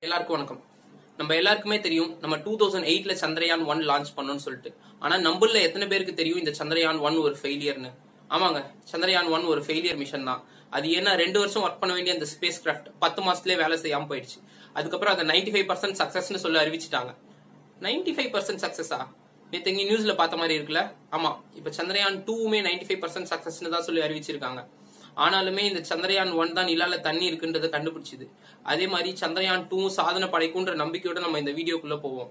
எல்லாருக்கும் வணக்கம் நம்ம எல்லாருக்குமே தெரியும் நம்ம டூ தௌசண்ட் எயிட்ல சந்திரயான் ஒன் லான்ச் பண்ணோம்னு சொல்லிட்டு ஆனா நம்மள எத்தனை பேருக்கு தெரியும் இந்த சந்திரயான் ஒன் ஒரு ஃபெயிலியர்னு ஆமாங்க சந்திரயான் ஒன் ஒரு ஃபெயிலியர் மிஷன் தான் அது ஏன்னா ரெண்டு வருஷம் ஒர்க் பண்ண வேண்டிய அந்த ஸ்பேஸ் கிராஃப்ட் பத்து மாசத்துலயே வேலை செய்யாம போயிடுச்சு அதுக்கப்புறம் அதை நைன்டி ஃபைவ் பர்சன்ட் சக்சஸ்னு சொல்லி அறிவிச்சிட்டாங்க நைன்டி ஃபைவ் பர்சன்ட் சக்சஸா நேற்று இங்க நியூஸ்ல பார்த்த மாதிரி இருக்குல்ல ஆமா இப்ப சந்திரயான் டூவுமே நைன்டி ஃபைவ் பர்சன்ட் சக்சஸ்னு தான் சொல்லி அறிவிச்சிருக்காங்க ஆனாலுமே இந்த சந்திரயான் ஒன் தான் நிலால தண்ணி இருக்குன்றதை கண்டுபிடிச்சது அதே மாதிரி சந்திரயான் டூ சாதனை படைக்கும்ன்ற நம்பிக்கையோட நம்ம இந்த வீடியோக்குள்ள போவோம்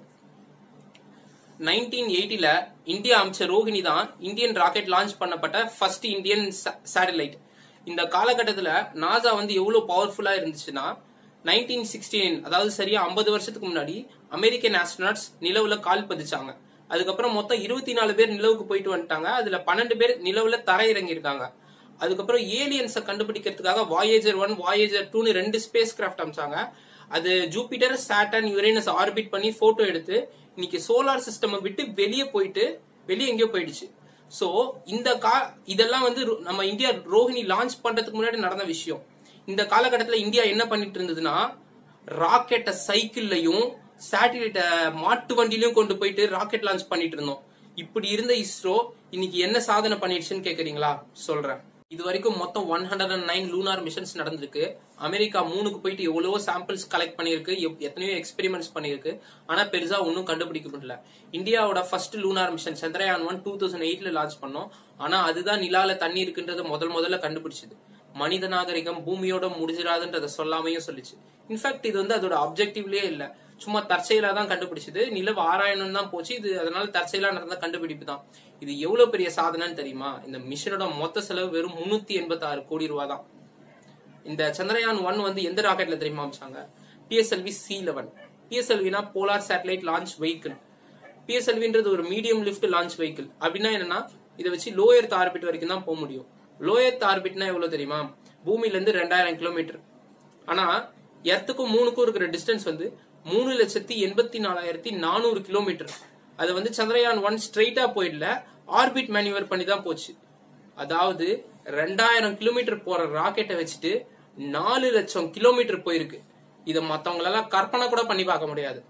நைன்டீன் எயிட்டில இந்தியா அமைச்சர் ரோஹிணி தான் இந்தியன் ராக்கெட் லான்ச் பண்ணப்பட்ட ஃபர்ஸ்ட் இந்தியன் சேட்டலைட் இந்த காலகட்டத்துல நாசா வந்து எவ்வளவு பவர்ஃபுல்லா இருந்துச்சுன்னா நைன்டீன் சிக்ஸ்டீன் அதாவது சரியா ஐம்பது வருஷத்துக்கு முன்னாடி அமெரிக்கன் ஆஸ்ட்ரோனாட்ஸ் நிலவுல கால் பதிச்சாங்க அதுக்கப்புறம் மொத்தம் இருபத்தி நாலு பேர் நிலவுக்கு போயிட்டு வந்துட்டாங்க அதுல பன்னெண்டு பேர் நிலவுல தரையிறங்கி இருக்காங்க அதுக்கப்புறம் ஏலியன்ஸை கண்டுபிடிக்கிறதுக்காக வாயேஜர் ஒன் வாயேஜர் டூன்னு ரெண்டு ஸ்பேஸ் கிராஃப்ட் அமைச்சாங்க அது ஜூபிட்டர் சாட்டன் யுரேனஸ் ஆர்பிட் பண்ணி போட்டோ எடுத்து இன்னைக்கு சோலார் சிஸ்டம் விட்டு வெளியே போயிட்டு வெளியே எங்கேயோ போயிடுச்சு சோ இந்த கா இதெல்லாம் வந்து ரு- நம்ம இந்தியா ரோஹிணி லான்ச் பண்றதுக்கு முன்னாடி நடந்த விஷயம் இந்த காலகட்டத்தில் இந்தியா என்ன பண்ணிட்டு இருந்ததுன்னா ராக்கெட்டை சைக்கிள்லையும் சேட்டலைட்டை மாட்டு வண்டிலையும் கொண்டு போயிட்டு ராக்கெட் லான்ச் பண்ணிட்டு இருந்தோம் இப்படி இருந்த இஸ்ரோ இன்னைக்கு என்ன சாதனை பண்ணிடுச்சுன்னு கேக்குறீங்களா சொல்றேன் இது வரைக்கும் மொத்தம் one hundred and nine lunar missions நடந்திருக்கு அமெரிக்கா மூணுக்கு போயிட்டு எவ்வளவோ சாம்பிள்ஸ் கலெக்ட் பண்ணியிருக்கு எவ்- எத்தனையோ எக்ஸ்பெரிமெண்ட்ஸ் பண்ணியிருக்கு ஆனா பெருசா ஒன்றும் கண்டுபிடிக்க முடியல இந்தியாவோட first lunar mission Chandrayaan one two thousand எயிட்ல லான்ச் பண்ணோம் ஆனா அதுதான் நிலால தண்ணி இருக்குன்றத முதல் முதல்ல கண்டுபிடிச்சது மனித நாகரிகம் பூமியோட முடிஞ்சிடாதுன்றத சொல்லாமையும் சொல்லிச்சு இன்ஃபேக்ட் இது வந்து அதோட அப்ஜெக்டிவ்லயே இல்ல சும்மா தற்செயலா தான் கண்டுபிடிச்சது நிலவு ஆராயணும் தான் போச்சு இது அதனால தற்செயலா நடந்த கண்டுபிடிப்பு தான் இது எவ்வளவு பெரிய சாதனைன்னு தெரியுமா இந்த மிஷனோட மொத்த செலவு வெறும் முன்னூத்தி எண்பத்தி ஆறு கோடி ரூபாய் தான் இந்த சந்திரயான் ஒன் வந்து எந்த ராக்கெட்ல தெரியுமா அமைச்சாங்க பிஎஸ்எல்வி சி லெவன் பிஎஸ்எல்வினா போலார் சேட்டலைட் லான்ச் வெஹிக்கிள் பிஎஸ்எல்வின்றது ஒரு மீடியம் லிஃப்ட் லான்ச் வெஹிக்கிள் அப்படின்னா என்னன்னா இதை வச்சு லோ எர்த் ஆர்பிட் வரைக்கும் தான் போக முடியும் லோ எர்த் ஆர்பிட்னா எவ்வளவு தெரியுமா பூமியில இருந்து ரெண்டாயிரம் கிலோமீட்டர் ஆனா எர்த்துக்கும் மூணுக்கும் இருக்கிற டிஸ்டன்ஸ் வந்து மூணு லட்சத்தி எண்பத்தி நாலாயிரத்தி நானூறு கிலோமீட்டர் அது வந்து சந்திரயான் ஒன் ஸ்ட்ரைட்டா போயிடல ஆர்பிட் மேனுவர் பண்ணி தான் போச்சு அதாவது ரெண்டாயிரம் கிலோமீட்டர் போற ராக்கெட்டை வச்சுட்டு நாலு லட்சம் கிலோமீட்டர் போயிருக்கு இதை மத்தவங்களெல்லாம் கற்பனை கூட பண்ணி பார்க்க முடியாது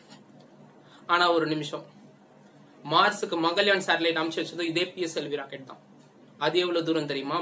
ஆனா ஒரு நிமிஷம் மார்ஸுக்கு மங்கள்யான் சேட்டலைட் அமைச்சு வச்சதும் இதே பிஎஸ்எல்வி ராக்கெட் தான் அது எவ்வளவு தூரம் தெரியுமா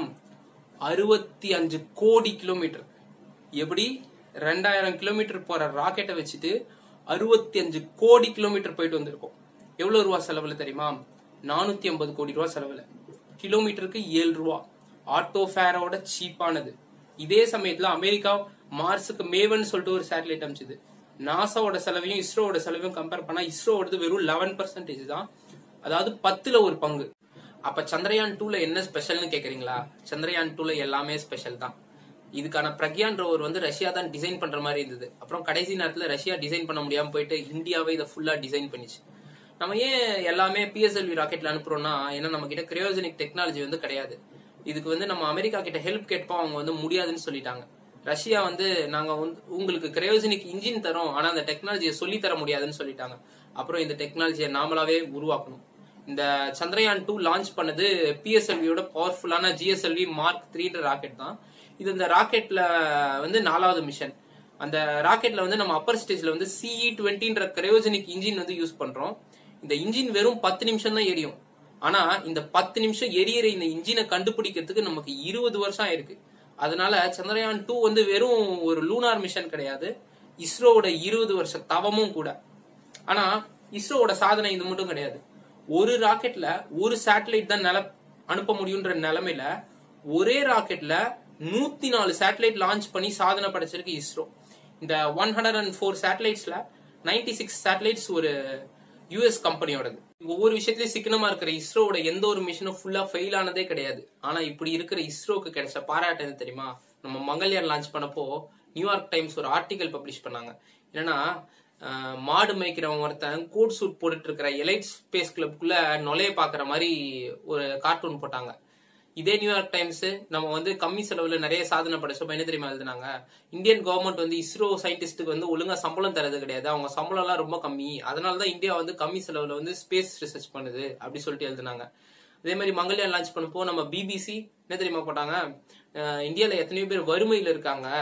அறுபத்தி அஞ்சு கோடி கிலோமீட்டர் எப்படி ரெண்டாயிரம் கிலோமீட்டர் போற ராக்கெட்டை வச்சுட்டு அறுபத்தி அஞ்சு கோடி கிலோமீட்டர் போயிட்டு வந்திருக்கோம் எவ்வளவு ரூபா செலவுல தெரியுமா நானூத்தி ஐம்பது கோடி ரூபா செலவுல கிலோமீட்டருக்கு ஏழு ரூபா ஆட்டோ ஃபேரோட சீப்பானது இதே சமயத்துல அமெரிக்கா மார்ஸுக்கு மேவன் சொல்லிட்டு ஒரு சேட்டலைட் அமைச்சது நாசாவோட செலவையும் இஸ்ரோவோட செலவையும் கம்பேர் பண்ணா இஸ்ரோவோடது வெறும் லெவன் பர்சன்டேஜ் தான் அதாவது பத்துல ஒரு பங்கு அப்ப சந்திரயான் டூல என்ன ஸ்பெஷல்னு கேக்குறீங்களா சந்திரயான் டூல எல்லாமே ஸ்பெஷல் தான் இதுக்கான பிரக்யான் ரோவர் வந்து ரஷ்யா தான் டிசைன் பண்ற மாதிரி இருந்தது அப்புறம் கடைசி நேரத்துல ரஷ்யா டிசைன் பண்ண முடியாம போயிட்டு இந்தியாவே இதை ஃபுல்லா டிசைன் பண்ணிச்சு நம்ம ஏன் எல்லாமே பிஎஸ்எல்வி ராக்கெட்ல அனுப்புறோம்னா ஏன்னா நம்ம கிட்ட கிரையோஜெனிக் டெக்னாலஜி வந்து கிடையாது இதுக்கு வந்து நம்ம அமெரிக்கா கிட்ட ஹெல்ப் கேட்போம் அவங்க வந்து முடியாதுன்னு சொல்லிட்டாங்க ரஷ்யா வந்து நாங்க வந்து உங்களுக்கு கிரையோஜெனிக் இன்ஜின் தரோம் ஆனா அந்த டெக்னாலஜியை சொல்லி தர முடியாதுன்னு சொல்லிட்டாங்க அப்புறம் இந்த டெக்னாலஜியை நாமளாவே உருவாக்கணும் இந்த சந்திரயான் டூ லான்ச் பண்ணது பிஎஸ்எல்வியோட பவர்ஃபுல்லான ஜிஎஸ்எல்வி மார்க் த்ரீன்ற ராக்கெட் தான் இது இந்த ராக்கெட்ல வந்து நாலாவது மிஷன் அந்த ராக்கெட்ல வந்து நம்ம அப்பர் ஸ்டேஜ்ல வந்து சிஇ டுவெண்ட்டின்ற கிரையோஜெனிக் இன்ஜின் வந்து யூஸ் பண்றோம் இந்த இன்ஜின் வெறும் பத்து நிமிஷம் தான் எரியும் ஆனா இந்த பத்து நிமிஷம் எரியற இந்த இன்ஜினை கண்டுபிடிக்கிறதுக்கு நமக்கு இருபது வருஷம் ஆயிருக்கு அதனால சந்திரயான் டூ வந்து வெறும் ஒரு லூனார் மிஷன் கிடையாது இஸ்ரோவோட இருபது வருஷ தவமும் கூட ஆனா இஸ்ரோவோட சாதனை இது மட்டும் கிடையாது ஒரு ராக்கெட்ல ஒரு சேட்டலைட் தான் நில அனுப்ப முடியுன்ற நிலைமையில ஒரே ராக்கெட்ல நூத்தி நாலு சேட்டலைட் லான்ச் பண்ணி சாதனை படைச்சிருக்கு இஸ்ரோ இந்த ஒன் ஹண்ட்ரட் அண்ட் ஃபோர் சேட்டலைட்ஸ்ல நைன்டி சிக்ஸ் சேட்டலைட்ஸ் ஒரு யூஎஸ் கம்பெனியோடது ஒவ்வொரு விஷயத்திலயும் சிக்கனமா இருக்கிற இஸ்ரோவோட எந்த ஒரு மிஷனும் ஃபுல்லா ஃபெயில் ஆனதே கிடையாது ஆனா இப்படி இருக்கிற இஸ்ரோக்கு கிடைச்ச பாராட்டு என்ன தெரியுமா நம்ம மங்கள்யான் லான்ச் பண்ணப்போ நியூயார்க் டைம்ஸ் ஒரு ஆர்டிகல் பப்ளிஷ் பண்ணாங்க என்னன்னா ஆஹ், மாடு மேய்க்கிறவன் ஒருத்தன் கோட் சூட் போட்டுட்டு இருக்கிற எலைட் ஸ்பேஸ் கிளப்குள்ள நுழைய பாக்குற மாதிரி ஒரு கார்ட்டூன் போட்டாங்க இதே நியூயார்க் டைம்ஸ் நம்ம வந்து கம்மி செலவுல நிறைய சாதனை படைச்சப்ப என்ன தெரியுமா எழுதுனாங்க இந்தியன் கவர்மெண்ட் வந்து இஸ்ரோ சயின்டிஸ்ட்டுக்கு வந்து ஒழுங்கா சம்பளம் தரது கிடையாது அவங்க சம்பளம் எல்லாம் ரொம்ப கம்மி அதனால தான் இந்தியா வந்து கம்மி செலவுல வந்து ஸ்பேஸ் ரிசர்ச் பண்ணுது அப்படி சொல்லிட்டு எழுதுனாங்க அதே மாதிரி மங்கள்யான் லான்ச் பண்ணப்போ நம்ம பிபிசி என்ன தெரியுமா போட்டாங்க அஹ் இந்தியால எத்தனையோ பேர் வறுமையில இருக்காங்க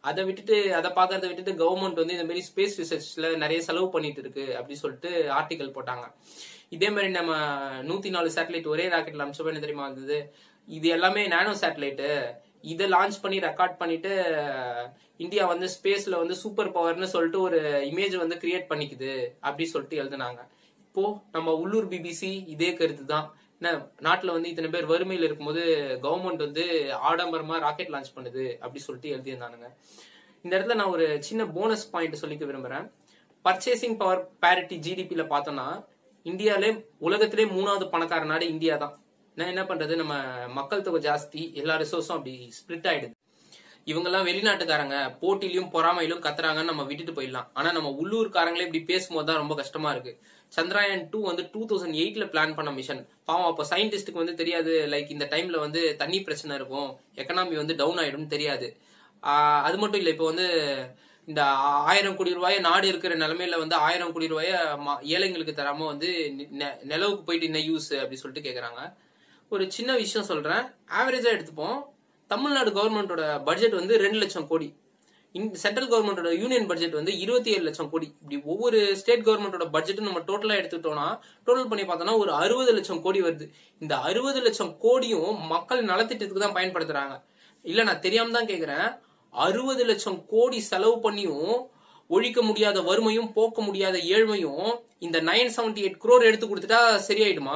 அதை விட்டுட்டு அதை பாக்குறத விட்டுட்டு கவர்மெண்ட் வந்து இந்த மாதிரி ஸ்பேஸ் ரிசர்ச்ல நிறைய செலவு பண்ணிட்டு இருக்கு அப்படி சொல்லிட்டு ஆர்டிகல் போட்டாங்க இதே மாதிரி நம்ம நூத்தி நாலு சேட்டலைட் ஒரே ராக்கெட்ல அமிச்சப்ப என்ன தெரியுமா இருந்தது இது எல்லாமே நானோ சேட்டலைட்டு இதை லான்ச் பண்ணி ரெக்கார்ட் பண்ணிட்டு இந்தியா வந்து ஸ்பேஸ்ல வந்து சூப்பர் பவர்னு சொல்லிட்டு ஒரு இமேஜ் வந்து கிரியேட் பண்ணிக்குது அப்படி சொல்லிட்டு எழுதுனாங்க இப்போ நம்ம உள்ளூர் பிபிசி இதே கருத்து தான் என்ன நாட்டுல வந்து இத்தனை பேர் வறுமையில இருக்கும்போது கவர்மெண்ட் வந்து ஆடம்பரமா ராக்கெட் லான்ச் பண்ணுது அப்படி சொல்லிட்டு எழுதியிருந்தானுங்க இந்த இடத்துல நான் ஒரு சின்ன போனஸ் பாயிண்ட் சொல்லிக்க விரும்புறேன் பர்ச்சேசிங் பவர் பேரிட்டி ஜிடிபியில பார்த்தோம்னா இந்தியாலே உலகத்திலே மூணாவது பணக்கார நாடு இந்தியா தான் நான் என்ன பண்றது நம்ம மக்கள் தொகை ஜாஸ்தி எல்லா ரிசோர்ஸும் அப்படி ஸ்பிளிட் ஆயிடுது இவங்கெல்லாம் வெளிநாட்டுக்காரங்க போட்டிலையும் பொறாமையிலும் கத்துறாங்கன்னு நம்ம விட்டுட்டு போயிடலாம் ஆனா நம்ம உள்ளூர்காரங்களே இப்படி பேசும்போது தான் ரொம்ப கஷ்டமா இருக்கு சந்திராயன் டூ வந்து டூ தௌசண்ட் எயிட்ல பிளான் பண்ண மிஷன் பாவம் அப்போ சயின்டிஸ்டுக்கு வந்து தெரியாது லைக் இந்த டைம்ல வந்து தண்ணி பிரச்சனை இருக்கும் எக்கனாமி வந்து டவுன் ஆயிடும் தெரியாது ஆஹ் அது மட்டும் இல்லை இப்போ வந்து இந்த ஆயிரம் கோடி ரூபாய நாடு இருக்கிற நிலைமையில வந்து ஆயிரம் கோடி ரூபாய ம- ஏழைங்களுக்கு தராம வந்து நி- நெ- நிலவுக்கு போயிட்டு என்ன யூஸ் அப்படி சொல்லிட்டு கேக்குறாங்க ஒரு சின்ன விஷயம் சொல்றேன் ஆவரேஜா எடுத்துப்போம் தமிழ்நாடு கவர்மெண்டோட பட்ஜெட் வந்து ரெண்டு லட்சம் கோடி சென்ட்ரல் கவர்மெண்டோட யூனியன் பட்ஜெட் வந்து இருபத்தி ஏழு லட்சம் கோடி இப்படி ஒவ்வொரு ஸ்டேட் கவர்மெண்டோட பட்ஜெட் நம்ம டோட்டலா எடுத்துட்டோம்னா டோட்டல் பண்ணி பார்த்தோம்னா ஒரு அறுபது லட்சம் கோடி வருது இந்த அறுபது லட்சம் கோடியும் மக்கள் நலத்திட்டத்துக்கு தான் பயன்படுத்துறாங்க இல்ல நான் தெரியாம தான் கேக்குறேன் அறுபது லட்சம் கோடி செலவு பண்ணியும் ஒழிக்க முடியாத வறுமையும் போக்க முடியாத ஏழ்மையும் இந்த நைன் செவன்டி எயிட் குரோர் எடுத்து கொடுத்துட்டா சரியாயிடுமா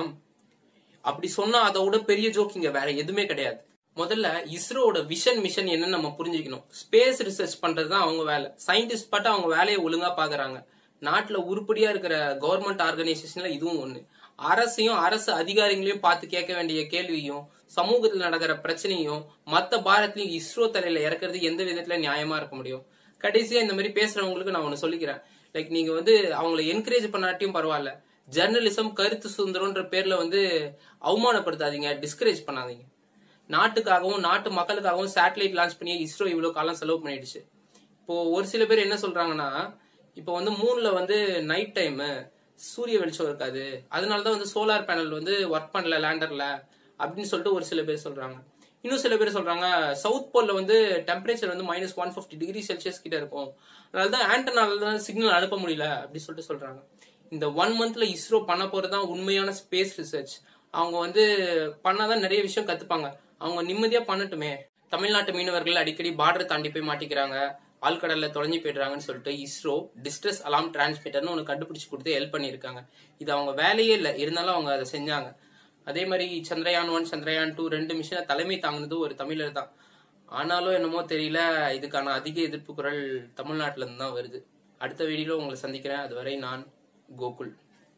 அப்படி சொன்னா அதை விட பெரிய ஜோக் இங்க வேற எதுவுமே கிடையாது முதல்ல இஸ்ரோவோட விஷன் மிஷன் என்னன்னு நம்ம புரிஞ்சுக்கணும் ஸ்பேஸ் ரிசர்ச் பண்றது தான் அவங்க வேலை சயின்டிஸ்ட் பாட்டு அவங்க வேலையை ஒழுங்கா பாக்குறாங்க நாட்டுல உருப்படியா இருக்கிற கவர்மெண்ட் ஆர்கனைசேஷன்ல இதுவும் ஒண்ணு அரசையும் அரசு அதிகாரிகளையும் பார்த்து கேட்க வேண்டிய கேள்வியும் சமூகத்தில் நடக்கிற பிரச்சனையும் மத்த பாரத்லயும் இஸ்ரோ தலையில இறக்குறது எந்த விதத்துல நியாயமா இருக்க முடியும் கடைசியா இந்த மாதிரி பேசுறவங்களுக்கு நான் ஒண்ணு சொல்லிக்கிறேன் லைக் நீங்க வந்து அவங்களை என்கரேஜ் பண்ணாட்டியும் பரவாயில்ல ஜெர்னலிசம் கருத்து சுதந்திரம்ன்ற பேர்ல வந்து அவமானப்படுத்தாதீங்க டிஸ்கரேஜ் பண்ணாதீங்க நாட்டுக்காகவும் நாட்டு மக்களுக்காகவும் சேட்டலைட் லான்ச் பண்ணி இஸ்ரோ இவ்வளவு காலம் செலவு பண்ணிடுச்சு இப்போ ஒரு சில பேர் என்ன சொல்றாங்கன்னா இப்போ வந்து மூணுல வந்து நைட் டைம் சூரிய வெளிச்சம் இருக்காது அதனாலதான் வந்து சோலார் பேனல் வந்து ஒர்க் பண்ணல லேண்டர்ல அப்படின்னு சொல்லிட்டு ஒரு சில பேர் சொல்றாங்க இன்னும் சில பேர் சொல்றாங்க சவுத் போல்ல வந்து டெம்பரேச்சர் வந்து minus one fifty degree Celsius கிட்ட இருக்கும் அதனாலதான் ஆண்டனால தான் சிக்னல் அனுப்ப முடியல அப்படி சொல்லிட்டு சொல்றாங்க இந்த ஒன் மந்த்ல இஸ்ரோ பண்ண போறதுதான் உண்மையான ஸ்பேஸ் ரிசர்ச் அவங்க வந்து பண்ணாதான் நிறைய விஷயம் கத்துப்பாங்க அவங்க நிம்மதியா பண்ணட்டுமே தமிழ்நாட்டு மீனவர்கள் அடிக்கடி பார்டர் தாண்டி போய் மாட்டிக்கிறாங்க ஆழ்கடல்ல தொலைஞ்சு போயிடுறாங்கன்னு சொல்லிட்டு இஸ்ரோ டிஸ்ட்ரெஸ் அலாம் டிரான்ஸ்மிட்டர்னு ஒன்று கண்டுபிடிச்சு கொடுத்து ஹெல்ப் பண்ணியிருக்காங்க இது அவங்க வேலையே இல்லை இருந்தாலும் அவங்க அதை செஞ்சாங்க அதே மாதிரி சந்திரயான் ஒன் சந்திரயான் டூ ரெண்டு மிஷனை தலைமை தாங்கினது ஒரு தமிழர் தான் ஆனாலும் என்னமோ தெரியல இதுக்கான அதிக எதிர்ப்பு குரல் தமிழ்நாட்டில இருந்து தான் வருது அடுத்த வீடியோல உங்களை சந்திக்கிறேன் அதுவரை நான் கோகுல்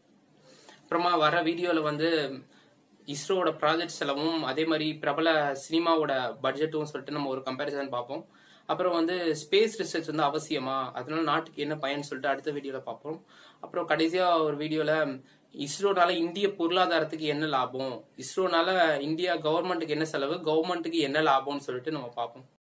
அப்புறமா வர வீடியோல வந்து இஸ்ரோவோட ப்ராஜெக்ட் செலவும் அதே மாதிரி பிரபல சினிமாவோட பட்ஜெட்டும் சொல்லிட்டு நம்ம ஒரு கம்பேரிசன் பார்ப்போம் அப்புறம் வந்து ஸ்பேஸ் ரிசர்ச் வந்து அவசியமா அதனால நாட்டுக்கு என்ன பயன் சொல்லிட்டு அடுத்த வீடியோல பார்ப்போம் அப்புறம் கடைசியா ஒரு வீடியோல இஸ்ரோனால இந்திய பொருளாதாரத்துக்கு என்ன லாபம் இஸ்ரோனால இந்தியா கவர்மெண்ட்டுக்கு என்ன செலவு கவர்மெண்ட்டுக்கு என்ன லாபம்னு சொல்லிட்டு நம்ம பார்ப்போம்